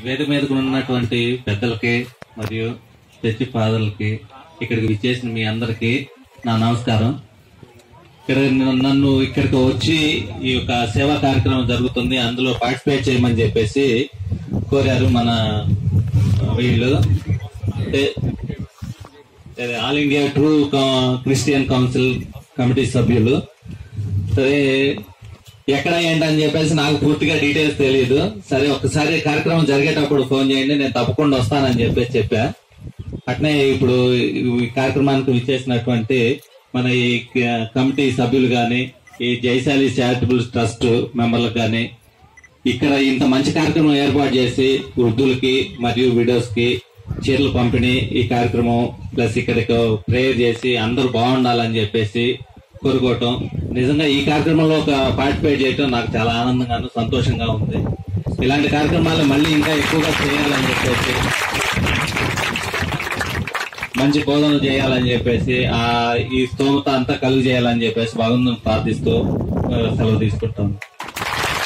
వేదిక మీదకు ఉన్నటువంటి పెద్దలకి మరియు చర్చి ఫాదర్లకి ఇక్కడికి విచ్చేసిన మీ అందరికి నా నమస్కారం ఇక్కడ నన్ను- నన్ను ఇక్కడికి వచ్చి ఈ యొక్క సేవా కార్యక్రమం జరుగుతుంది అందులో పార్టిసిపేట్ చేయమని చెప్పేసి కోరారు మన వీళ్ళు అంటే అదే all India true Christian council committee సభ్యులు సరే ఎక్కడ ఏంటని చెప్పేసి నాకు పూర్తిగా డీటెయిల్స్ తెలియదు సరే ఒకసారి కార్యక్రమం జరిగేటప్పుడు ఫోన్ చేయండి నేను తప్పకుండా వస్తానని చెప్పేసి చెప్పా అట్నే ఇప్పుడు ఈ కార్యక్రమానికి విచ్చేసినటువంటి మన ఈ క- కమిటీ సభ్యులు గాని ఈ జైశాలి చారిటబుల్ ట్రస్ట్ మెంబర్లకు గాని ఇక్కడ ఇంత మంచి కార్యక్రమం ఏర్పాటు చేసి వృద్ధులకి మరియు విడోస్ కి చీరలు పంపిణీ ఈ కార్యక్రమం ప్లస్ ఇక్కడికి ప్రేయర్ చేసి అందరూ బాగుండాలని చెప్పేసి కోరుకోవటం నిజంగా ఈ కార్యక్రమంలో ఒక పార్టిసిపేట్ చేయటం నాకు చాలా ఆనందంగాను సంతోషంగా ఉంది ఇలాంటి కార్యక్రమాలు మళ్ళీ ఇంకా ఎక్కువగా చేయాలని చెప్పేసి మంచి బోధనలు చేయాలని చెప్పేసి ఆ ఈ స్తోమత అంతా కలుగు చేయాలని చెప్పేసి భగవంతుని ప్రార్థిస్తూ ఆ, సెలవు తీసుకుంటాను